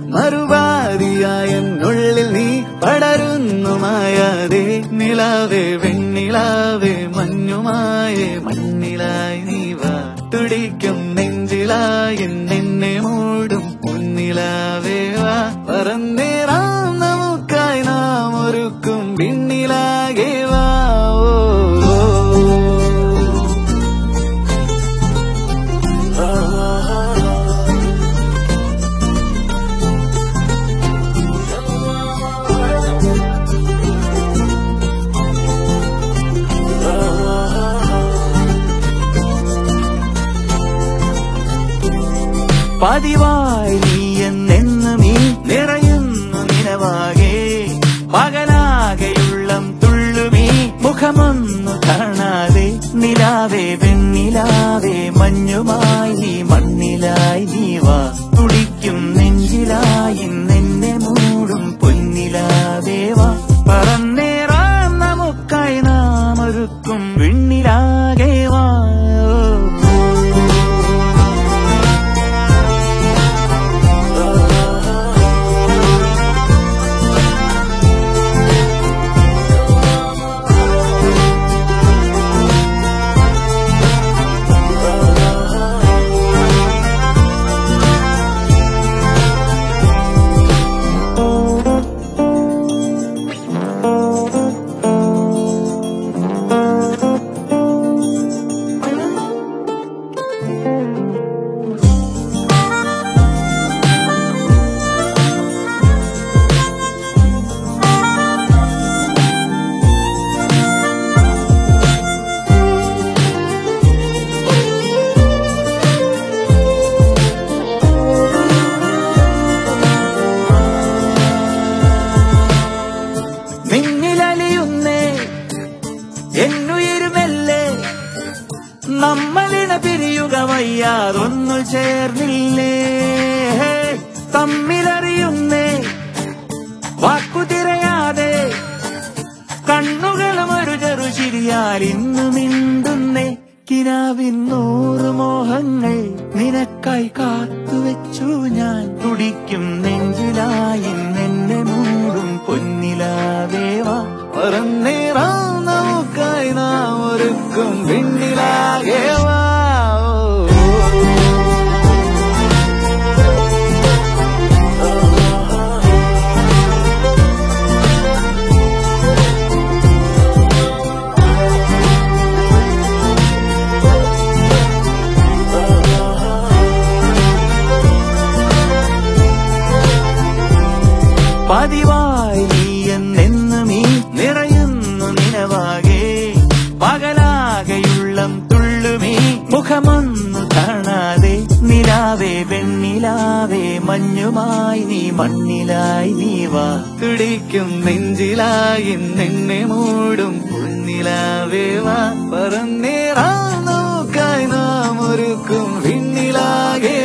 മറുപാതിയായ എന്നുള്ളിൽ നീ പടരുന്നു മായാതെ നിലാവേ വെണ്ണിലാവേ മഞ്ഞുമായേ മണ്ണിലായി നീ വാ തുടിക്കും നെഞ്ചിലായി നിന്നെ മൂടും മുന്നിലാവേ വാ പറന്നേറാം നമുക്കായി നാം ഒരുക്കും വിണ്ണിലാകെ വാ ഓ, ഓ. പതിവായി നീ എന്നെന്ന് നീ നിറയുന്നു നിലവാകെ പകലാകെയുള്ളം തുള്ളുമീ മുഖമൊന്നു കാണാതെ നിലാവേ വെണ്ണിലാവേ മഞ്ഞുമായി നീ മണ്ണിലായി നീ വാ തുടിക്കും നെഞ്ചിലായി നിന്നെ മൂടും പൊന്നിലാവേ വാ പറന്നേറാം നമുക്കായി നാം ഒരുക്കും വിണ്ണിലാകെ വാ നിന്നിലലിയുന്നേ എന്നുയിരുമല്ലേ നമ്മളിണ പിരിയുക വയ്യാതൊന്നു ചേർന്നില്ലേ തമ്മിലറിയുന്നേ വാക്കു തിരയാതെ കണ്ണുകളും ഒരു ചെറു ചിരിയാൽ ഇന്നു മിണ്ടുന്നേ കിനാവിന്നൂറ് മോഹങ്ങൾ നിനക്കായി കാത്തുവെച്ചു ഞാൻ തുടിക്കും നെഞ്ചിലായി നിന്നെ മൂടും പൊന്നിലാവേവാ പറന്നേറാം നമുക്കായി നാം ഒരുക്കും വിണ്ണിലാകേവാ പതിവായി നീ എന്നെന്ന് നീ നിറയുന്നു നിലവാകെ പകലാകെയുള്ളം തുള്ളുമീ മുഖമൊന്നു കാണാതെ നിലാവേ വെണ്ണിലാവേ മഞ്ഞുമായി നീ മണ്ണിലായി നീ വാ തുടിക്കും നെഞ്ചിലായി നിന്നെ മൂടും പൊന്നിലാവേ വാ പറന്നേറാം നോക്കായി നാം ഒരുക്കും വിണ്ണിലാകെ